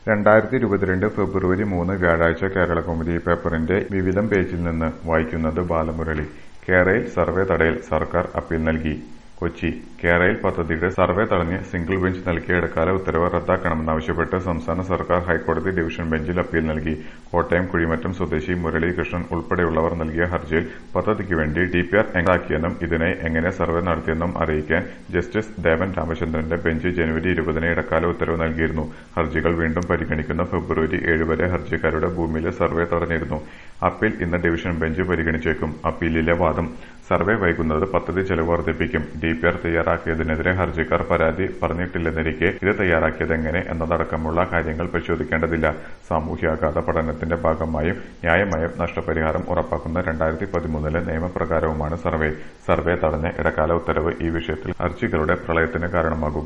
രണ്ടായിരത്തി ഇരുപത്തിരണ്ട് ഫെബ്രുവരി മൂന്ന് വ്യാഴാഴ്ച കേരളകൗമുദി പേപ്പറിന്റെ വിവിധം പേജിൽ നിന്ന് വായിക്കുന്നത് ബാലമുരളി കേരയിൽ സർവേ തടയൽ സർക്കാർ അപ്പീൽ നൽകി കൊച്ചി കേരയിൽ പദ്ധതിയുടെ സർവേ തടഞ്ഞ് സിംഗിൾ ബെഞ്ച് നൽകിയ ഇടക്കാല ഉത്തരവ് റദ്ദാക്കണമെന്നാവശ്യപ്പെട്ട് സംസ്ഥാന സർക്കാർ ഹൈക്കോടതി ഡിവിഷൻ ബെഞ്ചിൽ അപ്പീൽ നൽകി കോട്ടയം കുഴിമറ്റം സ്വദേശി മുരളീകൃഷ്ണൻ ഉൾപ്പെടെയുള്ളവർ നൽകിയ ഹർജിയിൽ പദ്ധതിക്ക് വേണ്ടി ഡിപിആർ എങ്ങാക്കിയെന്നും ഇതിനായി എങ്ങനെ സർവേ നടത്തിയെന്നും അറിയിക്കാൻ ജസ്റ്റിസ് ദേവൻ രാമചന്ദ്രന്റെ ബെഞ്ച് ജനുവരി ഇരുപതിന് ഇടക്കാല ഉത്തരവ് നൽകിയിരുന്നു ഹർജികൾ വീണ്ടും പരിഗണിക്കുന്ന ഫെബ്രുവരി ഏഴ് വരെ ഹർജിക്കാരുടെ ഭൂമിയിലെ സർവേ തടഞ്ഞിരുന്നു അപ്പീൽ ഇന്ന് ഡിവിഷൻ ബെഞ്ച് പരിഗണിച്ചേക്കും അപ്പീലിലെ വാദം സർവേ വൈകുന്നത് പദ്ധതി ചെലവ് വർദ്ധിപ്പിക്കും ഡിപിആർ തയ്യാറാക്കിയതിനെതിരെ ഹർജിക്കാർ പരാതി പറഞ്ഞിട്ടില്ലെന്നിരിക്കെ ഇത് തയ്യാറാക്കിയതെങ്ങനെ എന്നതടക്കമുള്ള കാര്യങ്ങൾ പരിശോധിക്കേണ്ടതില്ല സാമൂഹ്യാഘാത പഠനത്തിന്റെ ഭാഗമായും ന്യായമായും നഷ്ടപരിഹാരം ഉറപ്പാക്കുന്ന രണ്ടായിരത്തി പതിമൂന്നിലെ നിയമപ്രകാരവുമാണ് സർവേ സർവേ തടഞ്ഞ ഇടക്കാല ഉത്തരവ് ഈ വിഷയത്തിൽ ഹർജികളുടെ പ്രളയത്തിന് കാരണമാകും